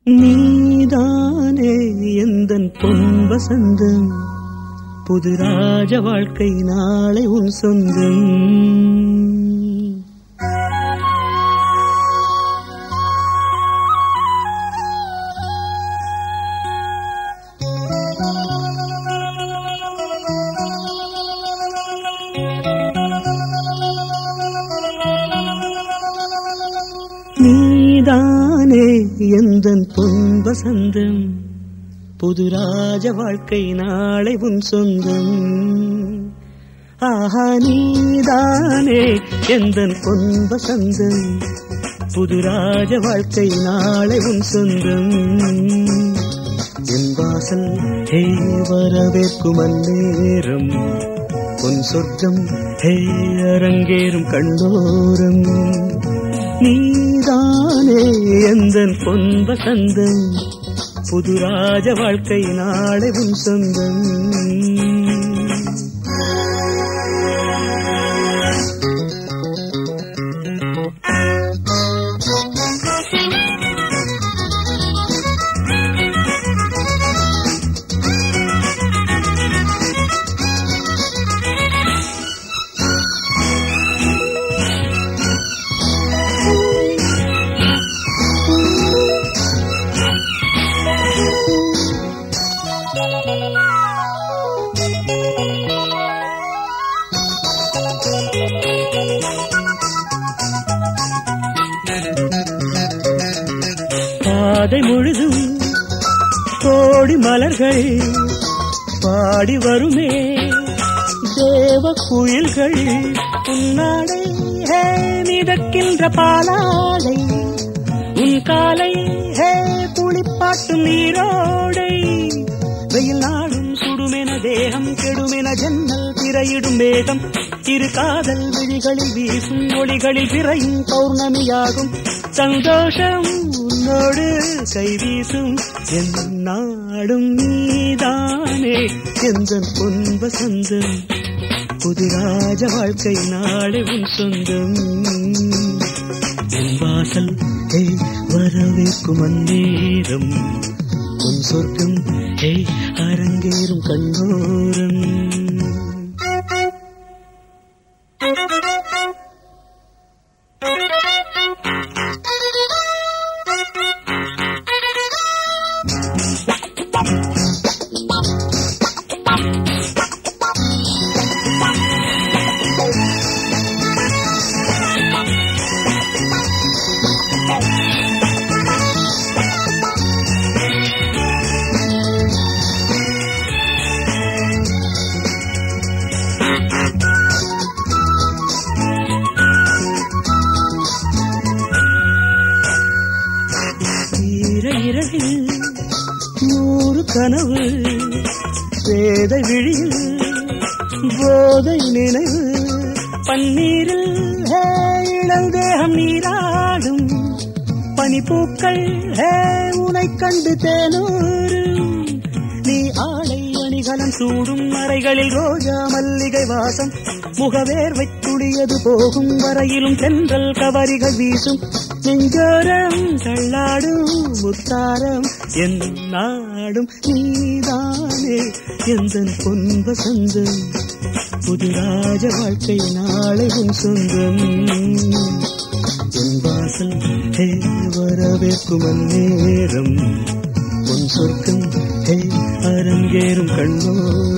நீதானே எந்தன் பொன் வசந்தம் புது ராஜ வாழ்க்கை நாளை உன் சொந்தம் நீதானே எந்தன் பொன் வசந்தம் புது ராஜ வாழ்க்கை நாளை உன் சொந்தம் ஆஹா நீதானே எந்தன் பொன் வசந்தம் புது ராஜ வாழ்க்கை நாளை உன் சொந்தம் என் வாசல் ஹே வரவேற்கும் அந்நேரம் பொன் சொர்க்கம் ஹே அரங்கேறும் கண்டோரம் நீதானே எந்தன் பொன் வசந்தம் புது ராஜ வாழ்க்கை நாளை உன் சொந்தம் பாதை முழுதும் கோடி மலர்கள் பாடி வருமே தேவ குயில்கள் உன்னாடை ஹே மிதக்கின்ற பாலாடை உன் காலை ஹே புளிப்பாட்டும் நீரோடை வெயில் நாளும் சுடுமென தேகம் கெடுமென ஜன்னல் திரையிடும் மேகம் இரு காதல் விழிகளில் வீசும் ஒளிகளில் விரையும் பௌர்ணமியாகும் சந்தோஷம் உன்னோடு கை வீசும் என் நாடும் நீதானே எந்த பொன் வசந்தம் புது ராஜ வாழ்க்கை நாளை உன் சொந்தம் என் வாசல் ஹே வரவேற்கும் அந்நேரம் உன் சொர்க்கம் ஹே அரங்கேறும் கண்ணோரம் ஈர இரவில் நூறு கனவு வேத விழியில் போதை நினைவு பன்னீரில் ஹே இளந்தேகம் நீராடும் பனிப்பூக்கள் ஹே உனை கண்டு தேனூரும் நீ ஆளை அணிகலன் சூடும் அறைகளில் ரோஜா மல்லிகை வாசம் முகவேர்வை துளியது போகும் வரையிலும் தென்றல் கவரிகள் வீசும் நெஞ்சோரம் தள்ளாடும் முத்தாரம் என் நாடும் நீதானே எந்த பொன் வசந்தம் புது ராஜ வாழ்க்கை நாளை உன் சொந்தம் என் வாசல் ஹே வரவேற்கும் அந்நேரம் பொன் சொர்க்கம் ஹே அரங்கேறும் கண்ணோரம்